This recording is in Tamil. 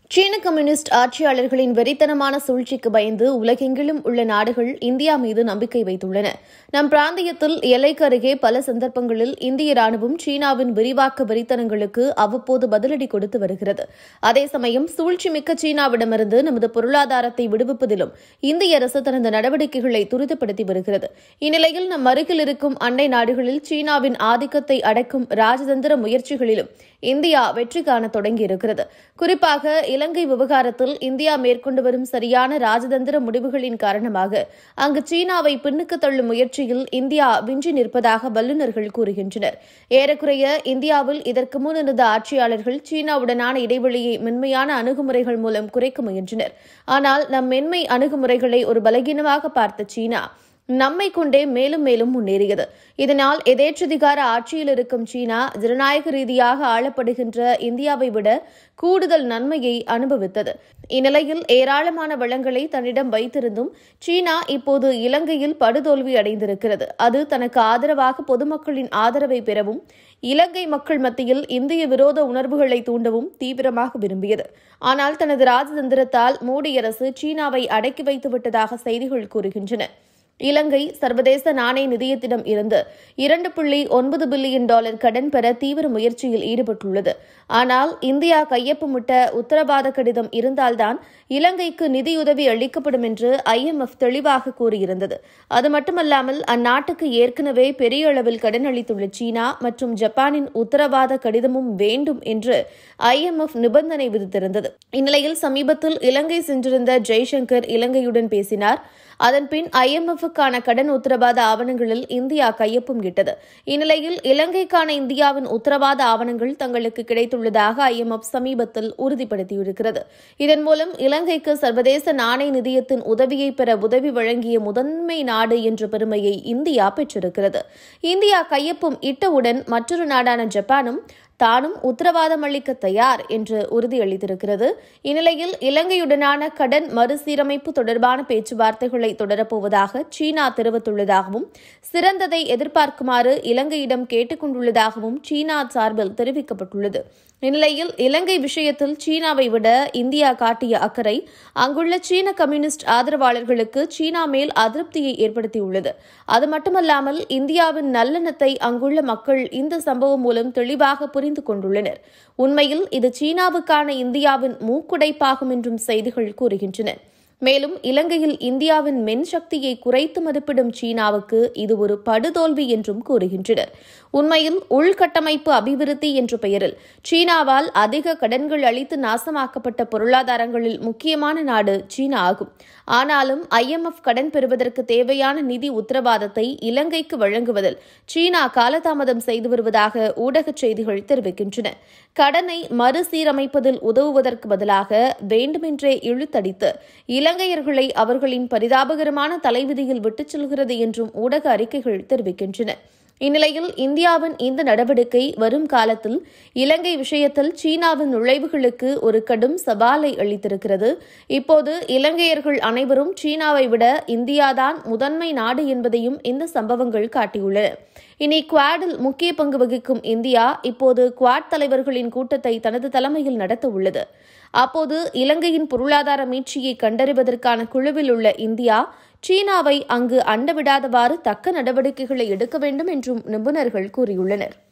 சீன கம்யூனிஸ்ட் ஆட்சியாளர்களின் வெறித்தனமான சூழ்ச்சிக்கு பயந்து உலகெங்கிலும் உள்ள நாடுகள் இந்தியா மீது நம்பிக்கை வைத்துள்ளன நம் பிராந்தியத்தில் எல்லைக்கு அருகே பல சந்தர்ப்பங்களில் இந்திய ராணுவம் சீனாவின் விரிவாக்க வெறித்தனங்களுக்கு அவ்வப்போது பதிலடி கொடுத்து வருகிறது அதே சமயம் சூழ்ச்சி மிக்க சீனாவிடமிருந்து நமது பொருளாதாரத்தை விடுவிப்பதிலும் இந்திய அரசு தனது நடவடிக்கைகளை துரிதப்படுத்தி வருகிறது இந்நிலையில் நம் அருகில் இருக்கும் அண்டை நாடுகளில் சீனாவின் ஆதிக்கத்தை அடக்கும் ராஜதந்திர முயற்சிகளிலும் இந்தியா வெற்றி காண தொடங்கியிருக்கிறது குறிப்பாக இலங்கை விவகாரத்தில் இந்தியா மேற்கொண்டு வரும் சரியான ராஜதந்திர முடிவுகளின் காரணமாக அங்கு சீனாவை பின்னுக்கு தள்ளும் முயற்சியில் இந்தியா விஞ்சி நிற்பதாக வல்லுநர்கள் கூறுகின்றனர் ஏறக்குறைய இந்தியாவில் இதற்கு முன் இருந்த ஆட்சியாளர்கள் சீனாவுடனான இடைவெளியை மென்மையான அணுகுமுறைகள் மூலம் குறைக்க முயன்றனர் ஆனால் நம் மென்மை அணுகுமுறைகளை ஒரு பலகீனமாக பார்த்த சீனா நம்மை கொண்டே மேலும் மேலும் முன்னேறியது இதனால் எதேச்சதிகார ஆட்சியில் இருக்கும் சீனா ஜனநாயக ரீதியாக ஆளப்படுகின்ற இந்தியாவை விட கூடுதல் நன்மையை அனுபவித்தது இந்நிலையில் ஏராளமான வளங்களை தன்னிடம் வைத்திருந்தும் சீனா இப்போது இலங்கையில் படுதோல்வி அடைந்திருக்கிறது அது தனக்கு ஆதரவாக பொதுமக்களின் ஆதரவை பெறவும் இலங்கை மக்கள் மத்தியில் இந்திய விரோத உணர்வுகளை தூண்டவும் தீவிரமாக விரும்பியது ஆனால் தனது ராஜதந்திரத்தால் மோடி அரசு சீனாவை அடக்கி வைத்துவிட்டதாக செய்திகள் கூறுகின்றன இலங்கை சர்வதேச நாணய நிதியத்திடம் இருந்து இரண்டு புள்ளி ஒன்பது பில்லியன் டாலர் கடன் பெற தீவிர முயற்சியில் ஈடுபட்டுள்ளது ஆனால் இந்தியா கையொப்பமிட்ட உத்தரவாத கடிதம் இருந்தால்தான் இலங்கைக்கு நிதியுதவி அளிக்கப்படும் என்று ஐஎம்எஃப் தெளிவாக கூறியிருந்தது அது மட்டுமல்லாமல் அந்நாட்டுக்கு ஏற்கனவே பெரிய அளவில் கடன் அளித்துள்ள சீனா மற்றும் ஜப்பானின் உத்தரவாத கடிதமும் வேண்டும் என்று ஐஎம்எஃப் நிபந்தனை விதித்திருந்தது இந்நிலையில் சமீபத்தில் இலங்கை சென்றிருந்த ஜெய்சங்கர் இலங்கையுடன் பேசினார் அதன்பின் ஐஎம்எஃப்க்கான கடன் உத்தரவாத ஆவணங்களில் இந்தியா கையொப்பம் இட்டது இந்நிலையில் இலங்கைக்கான இந்தியாவின் உத்தரவாத ஆவணங்கள் தங்களுக்கு கிடைத்துள்ளதாக ஐஎம்எஃப் சமீபத்தில் உறுதிப்படுத்தியிருக்கிறது இதன் மூலம் இலங்கைக்கு சர்வதேச நாணய நிதியத்தின் உதவியை பெற உதவி வழங்கிய முதன்மை நாடு என்ற பெருமையை இந்தியா பெற்றிருக்கிறது இந்தியா கையொப்பம் இட்டவுடன் மற்றொரு நாடான ஜப்பானும் தானும் உத்தரவாதம் அளிக்க தயார் என்று உறுதியளித்திருக்கிறது இந்நிலையில் இலங்கையுடனான கடன் மறுசீரமைப்பு தொடர்பான பேச்சுவார்த்தைகளை தொடரப்போவதாக சீனா தெரிவித்துள்ளதாகவும் சிறந்ததை எதிர்பார்க்குமாறு இலங்கையிடம் கேட்டுக் கொண்டுள்ளதாகவும் சீனா சார்பில் தெரிவிக்கப்பட்டுள்ளது இந்நிலையில் இலங்கை விஷயத்தில் சீனாவை விட இந்தியா காட்டிய அக்கறை அங்குள்ள சீன கம்யூனிஸ்ட் ஆதரவாளர்களுக்கு சீனா மேல் அதிருப்தியை ஏற்படுத்தியுள்ளது அது மட்டுமல்லாமல் இந்தியாவின் நல்லெண்ணத்தை அங்குள்ள மக்கள் இந்த சம்பவம் மூலம் தெளிவாக புரிந்து கொண்டுள்ளனர் உண்மையில் இது சீனாவுக்கான இந்தியாவின் மூக்குடைப்பாகும் என்றும் செய்திகள் கூறுகின்றன மேலும் இலங்கையில் இந்தியாவின் மென்சக்தியை குறைத்து மதிப்பிடும் சீனாவுக்கு இது ஒரு படுதோல்வி என்றும் கூறுகின்றனர் உண்மையில் உள்கட்டமைப்பு அபிவிருத்தி என்ற பெயரில் சீனாவால் அதிக கடன்கள் அளித்து நாசமாக்கப்பட்ட பொருளாதாரங்களில் முக்கியமான நாடு சீனா ஆகும் ஆனாலும் ஐஎம்எஃப் கடன் பெறுவதற்கு தேவையான நிதி உத்தரவாதத்தை இலங்கைக்கு வழங்குவதில் சீனா காலதாமதம் செய்து வருவதாக ஊடகச் செய்திகள் தெரிவிக்கின்றன கடனை மறுசீரமைப்பதில் உதவுவதற்கு பதிலாக வேண்டுமென்றே இழுத்தடித்து இலங்கையர்களை அவர்களின் பரிதாபகரமான தலைவிதியில் விட்டுச் செல்கிறது என்றும் ஊடக அறிக்கைகள் தெரிவிக்கின்றன இந்நிலையில் இந்தியாவின் இந்த நடவடிக்கை வரும் காலத்தில் இலங்கை விஷயத்தில் சீனாவின் நுழைவுகளுக்கு ஒரு கடும் சவாலை அளித்திருக்கிறது இப்போது இலங்கையர்கள் அனைவரும் சீனாவை விட இந்தியாதான் முதன்மை நாடு என்பதையும் இந்த சம்பவங்கள் காட்டியுள்ளன இனி குவாடில் முக்கிய பங்கு வகிக்கும் இந்தியா இப்போது குவாட் தலைவர்களின் கூட்டத்தை தனது தலைமையில் நடத்த உள்ளது அப்போது இலங்கையின் பொருளாதார மீட்சியை கண்டறிவதற்கான குழுவில் உள்ள இந்தியா சீனாவை அங்கு அண்டவிடாதவாறு தக்க நடவடிக்கைகளை எடுக்க வேண்டும் என்றும் நிபுணர்கள் கூறியுள்ளனர்